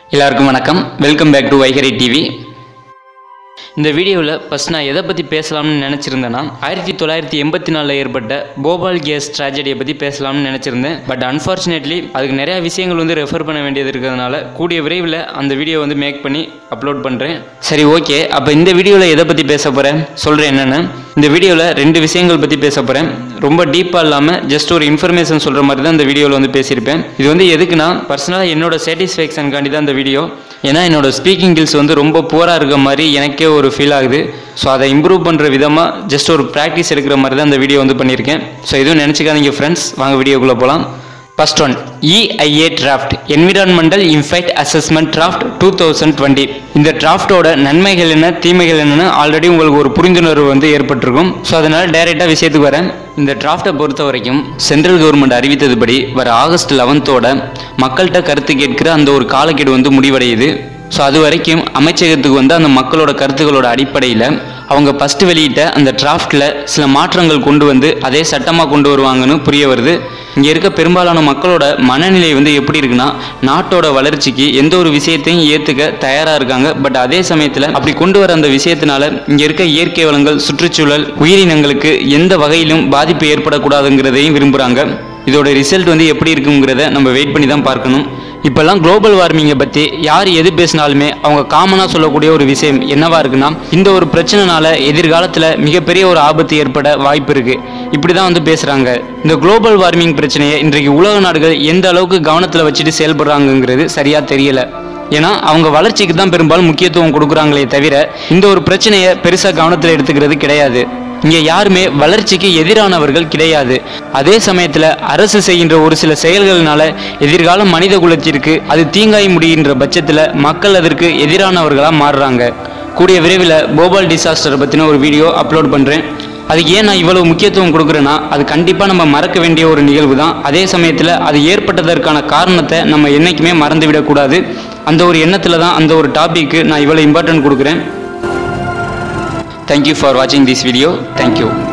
எல்லாருக்கும் வணக்கம் welcome back to Vaigarai TV இந்த வீடியோவில் ஃபஸ்ட் நான் எதை பற்றி பேசலாம்னு நினச்சிருந்தேன்னா ஆயிரத்தி தொள்ளாயிரத்தி எண்பத்தி நாலில் ஏற்பட்ட போபால் கேஸ் ட்ராஜடியை பற்றி பேசலாம்னு நினச்சிருந்தேன் பட் அன்ஃபார்ச்சுனேட்லி அதுக்கு நிறையா விஷயங்கள் வந்து ரெஃபர் பண்ண வேண்டியது இருக்கிறதுனால கூடிய விரைவில் அந்த வீடியோ வந்து மேக் பண்ணி அப்லோட் பண்ணுறேன் சரி ஓகே அப்போ இந்த வீடியோவில் எதை பற்றி பேச போகிறேன் சொல்கிறேன் என்னென்னு இந்த வீடியோவில் ரெண்டு விஷயங்கள் பற்றி பேச போகிறேன் ரொம்ப டீப்பாக இல்லாமல் ஜஸ்ட் ஒரு இன்ஃபர்மேஷன் சொல்கிற மாதிரி தான் இந்த வீடியோவில் வந்து பேசியிருப்பேன் இது வந்து எதுக்குன்னா பர்சனலாக என்னோட சாட்டிஸ்ஃபேக்ஷனுக்காண்டி தான் இந்த வீடியோ ஏன்னா என்னோட ஸ்பீக்கிங் கில்ஸ் வந்து ரொம்ப புவராக இருக்க மாதிரி எனக்கே ஒரு ஃபீல் ஆகுது ஸோ அதை இம்ப்ரூவ் பண்ணுற விதமாக ஜஸ்ட் ஒரு ப்ராக்டிஸ் எடுக்கிற மாதிரி தான் இந்த வீடியோ வந்து பண்ணியிருக்கேன் ஸோ எதுவும் நினச்சிக்காதீங்க ஃப்ரெண்ட்ஸ் வாங்க வீடியோக்குள்ளே போகலாம் first one EIA draft environmental impact assessment draft two thousand twenty இந்த டிராஃப்டோட நன்மைகள் என்ன தீமைகள் என்னன்னு ஆல்ரெடி உங்களுக்கு ஒரு புரிந்துணர்வு வந்து ஏற்பட்டிருக்கும் ஸோ அதனால் டைரெக்டாக விஷயத்துக்கு வரேன் இந்த டிராஃப்டை பொறுத்த வரைக்கும் சென்ட்ரல் கவர்மெண்ட் அறிவித்ததுபடி வர ஆகஸ்ட் லெவன்த்தோட மக்கள்கிட்ட கருத்து கேட்கிற அந்த ஒரு காலக்கெடு வந்து முடிவடையுது ஸோ அது வரைக்கும் அமைச்சகத்துக்கு வந்து அந்த மக்களோட கருத்துக்களோட அடிப்படையில் அவங்க ஃபஸ்ட்டு வெளியிட்ட அந்த டிராஃப்டில் சில மாற்றங்கள் கொண்டு வந்து அதே சட்டமாக கொண்டு வருவாங்கன்னு புரிய வருது இங்கே இருக்க பெரும்பாலான மக்களோட மனநிலை வந்து எப்படி இருக்குன்னா நாட்டோட வளர்ச்சிக்கு எந்த ஒரு விஷயத்தையும் ஏற்றுக்க தயாராக இருக்காங்க பட் அதே சமயத்தில் அப்படி கொண்டு வர அந்த விஷயத்தினால இங்கே இருக்க இயற்கை வளங்கள் சுற்றுச்சூழல் உயிரினங்களுக்கு எந்த வகையிலும் பாதிப்பு ஏற்படக்கூடாதுங்கிறதையும் விரும்புகிறாங்க இதோட ரிசல்ட் வந்து எப்படி இருக்குங்கிறத நம்ம வெயிட் பண்ணி தான் பார்க்கணும் இப்போல்லாம் குளோபல் வார்மிங்கை பற்றி யார் எது பேசினாலுமே அவங்க காமனாக சொல்லக்கூடிய ஒரு விஷயம் என்னவா இருக்குன்னா இந்த ஒரு பிரச்சனைனால எதிர்காலத்தில் மிகப்பெரிய ஒரு ஆபத்து ஏற்பட வாய்ப்பு இருக்கு இப்படி தான் வந்து பேசுகிறாங்க இந்த குளோபல் வார்மிங் பிரச்சனையை இன்றைக்கு உலக நாடுகள் எந்த அளவுக்கு கவனத்தில் வச்சுட்டு செயல்படுறாங்கங்கிறது சரியாக தெரியல ஏன்னா அவங்க வளர்ச்சிக்கு தான் பெரும்பாலும் முக்கியத்துவம் கொடுக்குறாங்களே தவிர இந்த ஒரு பிரச்சனையை பெருசாக கவனத்தில் எடுத்துக்கிறது கிடையாது இங்கே யாருமே வளர்ச்சிக்கு எதிரானவர்கள் கிடையாது அதே சமயத்தில் அரசு செய்கின்ற ஒரு சில செயல்கள்னால எதிர்கால மனித குலத்திற்கு அது தீங்காய் முடிகின்ற பட்சத்தில் மக்கள் அதற்கு எதிரானவர்களாக மாறுறாங்க கூடிய விரைவில் போபால் டிசாஸ்டரை பற்றின ஒரு வீடியோ அப்லோட் பண்ணுறேன் அதுக்கு ஏன் நான் இவ்வளவு முக்கியத்துவம் கொடுக்குறேன்னா அது கண்டிப்பாக நம்ம மறக்க வேண்டிய ஒரு நிகழ்வு தான் அதே சமயத்தில் அது ஏற்பட்டதற்கான காரணத்தை நம்ம என்றைக்குமே மறந்துவிடக்கூடாது அந்த ஒரு எண்ணத்தில் தான் அந்த ஒரு டாபிக்கு நான் இவ்வளோ இம்பார்ட்டன்ட் கொடுக்குறேன் தேங்க்யூ ஃபார் வாட்சிங் திஸ் வீடியோ தேங்க்யூ